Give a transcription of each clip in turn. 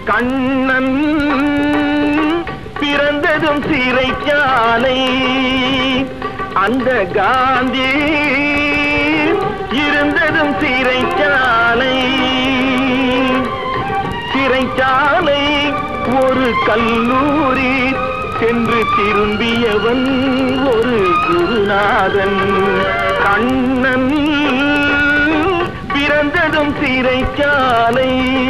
கண்ணன் பிறந்ததும் சிறைச்சாலை அந்த காந்தி இருந்ததும் சிறைச்சாலை சிறைச்சாலை ஒரு கல்லூரி சென்று திரும்பியவன் ஒரு குருநாதன் கண்ணன் பிறந்ததும் சிறைச்சாலை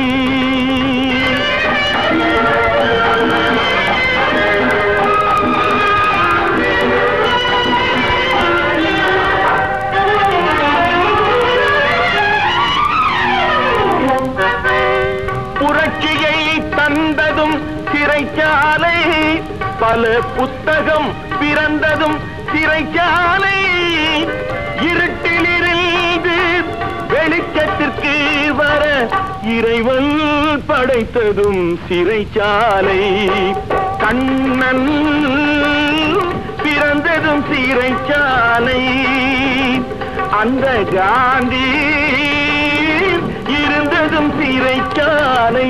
புரட்சியை தந்ததும் சிறைச்சாலை பல புத்தகம் பிறந்ததும் சிறைச்சாலை இருட்டிலிருந்து வெளிச்சத்திற்கு வர இறைவன் படைத்ததும் சிறைச்சாலை கண்ணன் பிறந்ததும் சிறைச்சாலை அந்த காந்தி இருந்ததும் சிறைச்சாலை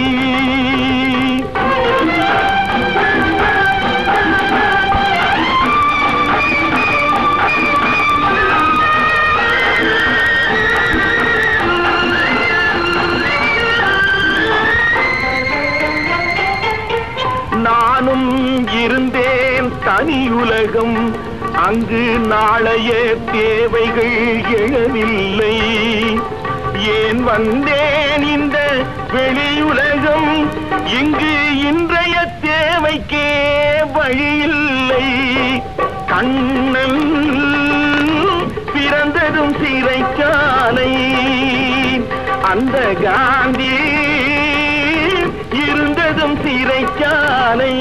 நானும் இருந்தேன் தனியுலகம் அங்கு நாளைய தேவைகள் எழவில்லை ஏன் வந்தேன் இந்த வெளியுலகம் இங்கு இன்றைய தேவைக்கே வழியில்லை கண்ணன் பிறந்ததும் சிறைச்சாலை அந்த காந்தி இருந்ததும் சிறைச்சாலை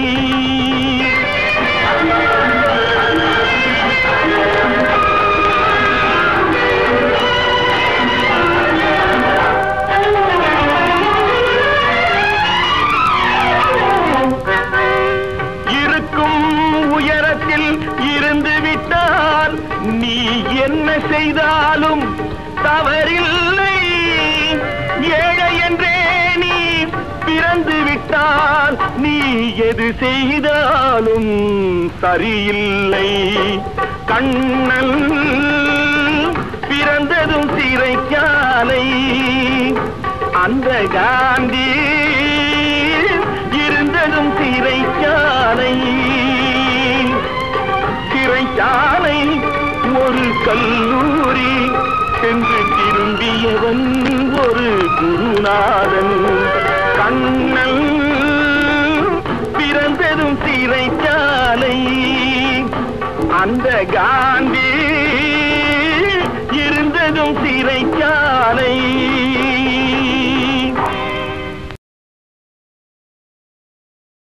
இருக்கும் உயரத்தில் இருந்து விட்டால் நீ என்ன செய்தாலும் தவறில்லை ஏழை என்றே நீ பிறந்து விட்டால் நீ எது செய்தாலும் சரியில்லை கண்ணன் பிறந்ததும் சிறைச்சாலை அந்த காந்தி இருந்ததும் சிறைச்சாலை சிறைச்சாலை ஒரு கல்லூரி சென்று திரும்பியவன் ஒரு குருநாதன் கண்ணன் பிறந்ததும் சிறைச்சாலை அந்த காந்தி இருந்ததும் சிறைச்சாலை